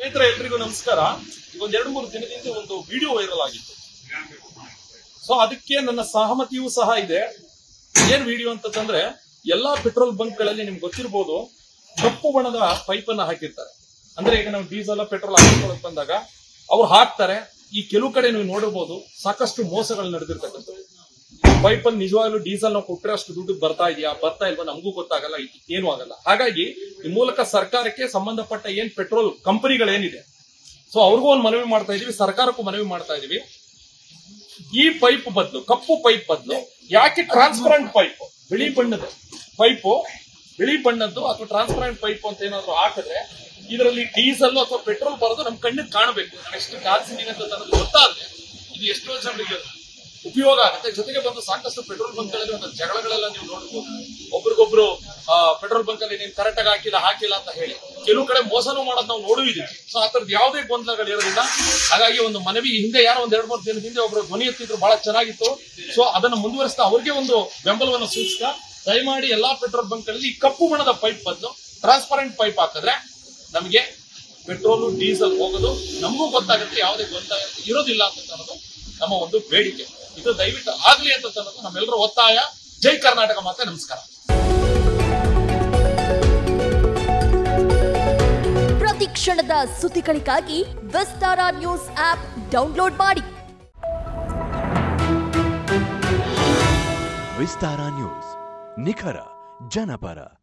ಸ್ನೇಹಿತರೆ ಎಲ್ರಿಗೂ ನಮಸ್ಕಾರ ಈಗ ಒಂದ್ ಎರಡು ಮೂರು ದಿನದಿಂದ ಒಂದು ವಿಡಿಯೋ ವೈರಲ್ ಆಗಿತ್ತು ಸೊ ಅದಕ್ಕೆ ನನ್ನ ಸಹಮತಿಯೂ ಸಹ ಇದೆ ಏನ್ ವಿಡಿಯೋ ಅಂತಂದ್ರೆ ಎಲ್ಲಾ ಪೆಟ್ರೋಲ್ ಬಂಕ್ ಗಳಲ್ಲಿ ನಿಮ್ಗೆ ಗೊತ್ತಿರ್ಬೋದು ಕಪ್ಪು ಬಣ್ಣದ ಪೈಪ್ ಅನ್ನ ಹಾಕಿರ್ತಾರೆ ಅಂದ್ರೆ ಈಗ ನಾವು ಡೀಸೆಲ್ ಪೆಟ್ರೋಲ್ ಹಾಕಿಕೊಳ್ಳಕ್ ಬಂದಾಗ ಅವ್ರು ಹಾಕ್ತಾರೆ ಈ ಕೆಲವು ಕಡೆ ನೀವು ನೋಡಿರ್ಬೋದು ಸಾಕಷ್ಟು ಮೋಸಗಳು ನಡೆದಿರ್ತಕ್ಕಂಥದ್ದು ಪೈಪ್ ಅಲ್ಲಿ ನಿಜವಾಗ್ಲೂ ಡೀಸೆಲ್ ನಾವು ಕೊಟ್ಟರೆ ಅಷ್ಟು ದುಡ್ಡು ಬರ್ತಾ ಇದೆಯಾ ಬರ್ತಾ ಇಲ್ವಾ ನಮಗೂ ಗೊತ್ತಾಗಲ್ಲ ಇದು ಏನೂ ಆಗಲ್ಲ ಹಾಗಾಗಿ ಈ ಮೂಲಕ ಸರ್ಕಾರಕ್ಕೆ ಸಂಬಂಧಪಟ್ಟ ಏನ್ ಪೆಟ್ರೋಲ್ ಕಂಪನಿಗಳೇನಿದೆ ಸೊ ಅವ್ರಿಗೂ ಒಂದು ಮನವಿ ಮಾಡ್ತಾ ಇದೀವಿ ಸರ್ಕಾರಕ್ಕೂ ಮನವಿ ಮಾಡ್ತಾ ಇದೀವಿ ಈ ಪೈಪ್ ಬದಲು ಕಪ್ಪು ಪೈಪ್ ಬದಲು ಯಾಕೆ ಟ್ರಾನ್ಸ್ಪರೆಂಟ್ ಪೈಪ್ ಬಿಳಿ ಬಣ್ಣದ ಪೈಪು ಬಿಳಿ ಬಣ್ಣದ್ದು ಅಥವಾ ಟ್ರಾನ್ಸ್ಪರೆಂಟ್ ಪೈಪ್ ಅಂತ ಏನಾದ್ರು ಹಾಕಿದ್ರೆ ಇದರಲ್ಲಿ ಡೀಸೆಲ್ ಅಥವಾ ಪೆಟ್ರೋಲ್ ಬರೋದು ನಮ್ ಕಣ್ಣಿಗೆ ಕಾಣಬೇಕು ನಾನು ಎಷ್ಟು ಕಾಲ್ಸಿದೀನಿ ಅಂತ ನನಗೆ ಗೊತ್ತಾದ್ರೆ ಇದು ಎಷ್ಟೋ ಜನರಿಗೆ ಉಪಯೋಗ ಆಗುತ್ತೆ ಜೊತೆಗೆ ಬಂದು ಸಾಕಷ್ಟು ಪೆಟ್ರೋಲ್ ಬಂಕ್ಗಳಲ್ಲಿ ಒಂದು ಜಗಳಗಳೆಲ್ಲ ನೀವು ನೋಡ್ಬೋದು ಒಬ್ರಿಗೊಬ್ರು ಪೆಟ್ರೋಲ್ ಬಂಕ್ ಅಲ್ಲಿ ನೀನ್ ಕರೆಕ್ಟ್ ಆಗಿ ಹಾಕಿಲ್ಲ ಹಾಕಿಲ್ಲ ಅಂತ ಹೇಳಿ ಕೆಲವು ಕಡೆ ಮೋಸನೂ ಮಾಡೋದು ನಾವು ನೋಡುವಿದ್ದೀವಿ ಸೊ ಆ ತರದ್ ಯಾವುದೇ ಗೊಂದಲಗಳು ಇರೋದಿಲ್ಲ ಹಾಗಾಗಿ ಒಂದು ಮನವಿ ಹಿಂದೆ ಯಾರೋ ಒಂದ್ ಎರಡ್ ಮೂರು ದಿನದ ಹಿಂದೆ ಒಬ್ರು ಧ್ವನಿ ಎತ್ತಿದ್ರು ಬಹಳ ಚೆನ್ನಾಗಿತ್ತು ಸೊ ಅದನ್ನ ಮುಂದುವರಿಸ್ತಾ ಅವ್ರಿಗೆ ಒಂದು ಬೆಂಬಲವನ್ನು ಸೂಚಿಸ್ತಾ ದಯಮಾಡಿ ಎಲ್ಲಾ ಪೆಟ್ರೋಲ್ ಬಂಕ್ ಗಳಲ್ಲಿ ಈ ಕಪ್ಪು ಬಣ್ಣದ ಪೈಪ್ ಬದಲು ಟ್ರಾನ್ಸ್ಪರೆಂಟ್ ಪೈಪ್ ಹಾಕಿದ್ರೆ ನಮಗೆ ಪೆಟ್ರೋಲ್ ಡೀಸೆಲ್ ಹೋಗೋದು ನಮಗೂ ಗೊತ್ತಾಗುತ್ತೆ ಯಾವುದೇ ಗೊಂದಲ ಇರೋದಿಲ್ಲ ಅಂತ ಅನ್ನೋದು ನಮ್ಮ ಒಂದು ಬೇಡಿಕೆ ಇದು ದಯವಿಟ್ಟು ಆಗ್ಲಿ ಅಂತ ಅನ್ನೋದು ನಮ್ಮೆಲ್ಲರ ಒತ್ತಾಯ ಜೈ ಕರ್ನಾಟಕ ಮಾತೆ ನಮಸ್ಕಾರ ಪ್ರತಿ ಕ್ಷಣದ ಸುದ್ದಿಗಳಿಗಾಗಿ ವಿಸ್ತಾರ ನ್ಯೂಸ್ ಆಪ್ ಡೌನ್ಲೋಡ್ ಮಾಡಿ ವಿಸ್ತಾರ ನ್ಯೂಸ್ ನಿಖರ ಜನಪರ